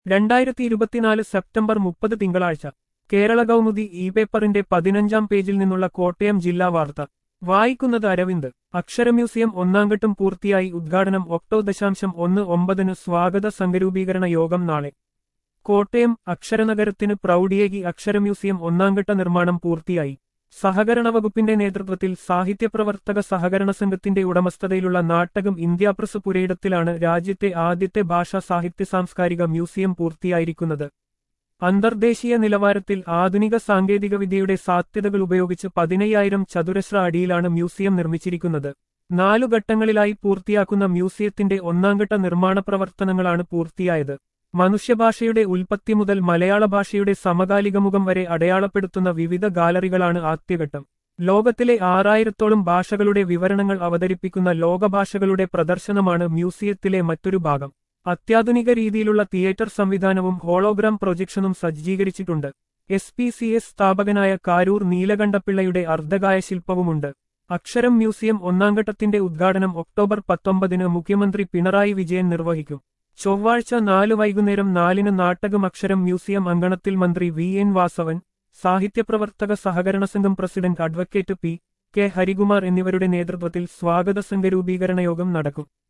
രണ്ടായിരത്തി ഇരുപത്തിനാല് സെപ്റ്റംബർ മുപ്പത് തിങ്കളാഴ്ച കേരള കൗമുദി ഇ പേപ്പറിന്റെ പതിനഞ്ചാം പേജിൽ നിന്നുള്ള കോട്ടയം ജില്ലാ വാർത്ത വായിക്കുന്നത് അരവിന്ദ് അക്ഷര മ്യൂസിയം ഒന്നാംഘട്ടം പൂർത്തിയായി ഉദ്ഘാടനം ഒക്ടോ ദശാംശം ഒന്ന് ഒമ്പതിന് സ്വാഗത സംഘരൂപീകരണ യോഗം നാളെ കോട്ടയം അക്ഷരനഗരത്തിന് പ്രൗഢിയേകി അക്ഷര മ്യൂസിയം ഒന്നാംഘട്ട നിർമ്മാണം പൂർത്തിയായി സഹകരണ വകുപ്പിന്റെ നേതൃത്വത്തിൽ സാഹിത്യപ്രവർത്തക സഹകരണ സംഘത്തിന്റെ ഉടമസ്ഥതയിലുള്ള നാട്ടകം ഇന്ത്യാപ്രസ് പുരയിടത്തിലാണ് രാജ്യത്തെ ആദ്യത്തെ ഭാഷാ സാഹിത്യ സാംസ്കാരിക മ്യൂസിയം പൂർത്തിയായിരിക്കുന്നത് അന്തർദേശീയ നിലവാരത്തിൽ ആധുനിക സാങ്കേതികവിദ്യയുടെ സാധ്യതകൾ ഉപയോഗിച്ച് പതിനയ്യായിരം ചതുരശ്ര അടിയിലാണ് മ്യൂസിയം നിർമ്മിച്ചിരിക്കുന്നത് നാലു ഘട്ടങ്ങളിലായി പൂർത്തിയാക്കുന്ന മ്യൂസിയത്തിന്റെ ഒന്നാംഘട്ട നിർമ്മാണ പ്രവർത്തനങ്ങളാണ് പൂർത്തിയായത് മനുഷ്യഭാഷയുടെ ഉൽപ്പത്തി മുതൽ മലയാള ഭാഷയുടെ സമകാലിക മുഖം വരെ അടയാളപ്പെടുത്തുന്ന വിവിധ ഗാലറികളാണ് ആദ്യഘട്ടം ലോകത്തിലെ ആറായിരത്തോളം ഭാഷകളുടെ വിവരണങ്ങൾ അവതരിപ്പിക്കുന്ന ലോകഭാഷകളുടെ പ്രദർശനമാണ് മ്യൂസിയത്തിലെ മറ്റൊരു ഭാഗം അത്യാധുനിക രീതിയിലുള്ള തിയേറ്റർ സംവിധാനവും ഹോളോഗ്രാം പ്രൊജക്ഷനും സജ്ജീകരിച്ചിട്ടുണ്ട് എസ് പി സി എസ് സ്ഥാപകനായ കാരൂർ നീലകണ്ഠപിള്ളയുടെ അർദ്ധകായ ശില്പവുമുണ്ട് അക്ഷരം മ്യൂസിയം ഒന്നാംഘട്ടത്തിന്റെ ഉദ്ഘാടനം ഒക്ടോബർ പത്തൊമ്പതിന് മുഖ്യമന്ത്രി പിണറായി വിജയൻ നിർവഹിക്കും ചൊവ്വാഴ്ച നാല് വൈകുന്നേരം നാലിന് നാട്ടകം അക്ഷരം മ്യൂസിയം അങ്കണത്തിൽ മന്ത്രി വി എൻ വാസവൻ സാഹിത്യപ്രവർത്തക സഹകരണ സംഘം president advocate P K Harikumar എന്നിവരുടെ നേതൃത്വത്തിൽ സ്വാഗത സംഘ രൂപീകരണ യോഗം നടക്കും